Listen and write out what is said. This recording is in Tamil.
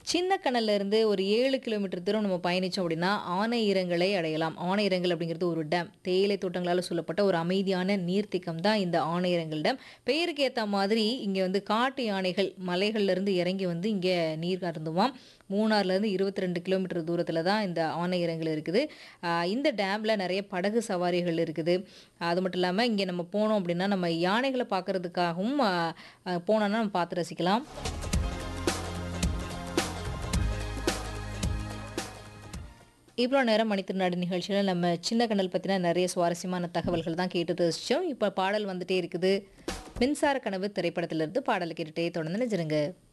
சின்ன கனல்ல இருந்து ஒரு ஏழு கிலோமீட்டர் தூரம் நம்ம பயணித்தோம் அப்படின்னா ஆனையிரங்களை அடையலாம் ஆனையிரங்கள் அப்படிங்கிறது ஒரு டேம் தேயிலை தோட்டங்களால் சொல்லப்பட்ட ஒரு அமைதியான நீர்த்திக்கம் தான் இந்த ஆனையிரங்கள் டேம் பெயருக்கு ஏற்ற மாதிரி இங்கே வந்து காட்டு யானைகள் மலைகள்ல இருந்து இறங்கி வந்து இங்கே நீர் அருந்துவாம் மூணாறுலேருந்து இருபத்தி ரெண்டு கிலோமீட்டர் தூரத்தில் தான் இந்த ஆனையிரங்கள் இருக்குது ஆஹ் இந்த டேமில் நிறைய படகு சவாரிகள் இருக்குது அது மட்டும் இல்லாமல் இங்கே நம்ம போனோம் அப்படின்னா நம்ம யானைகளை பார்க்கறதுக்காகவும் ஆஹ் ஆஹ் போனோம்னா நம்ம பார்த்து ரசிக்கலாம் இவ்வளோ நேரம் மணித்திருநாடு நிகழ்ச்சியில் நம்ம சின்ன கண்ணல் பற்றின நிறைய சுவாரஸ்யமான தகவல்கள் தான் கேட்டு ரசித்தோம் இப்போ பாடல் வந்துட்டே இருக்குது மின்சார கனவு திரைப்படத்திலிருந்து பாடல் கேட்டுட்டே தொடர்ந்து நினைச்சிருங்க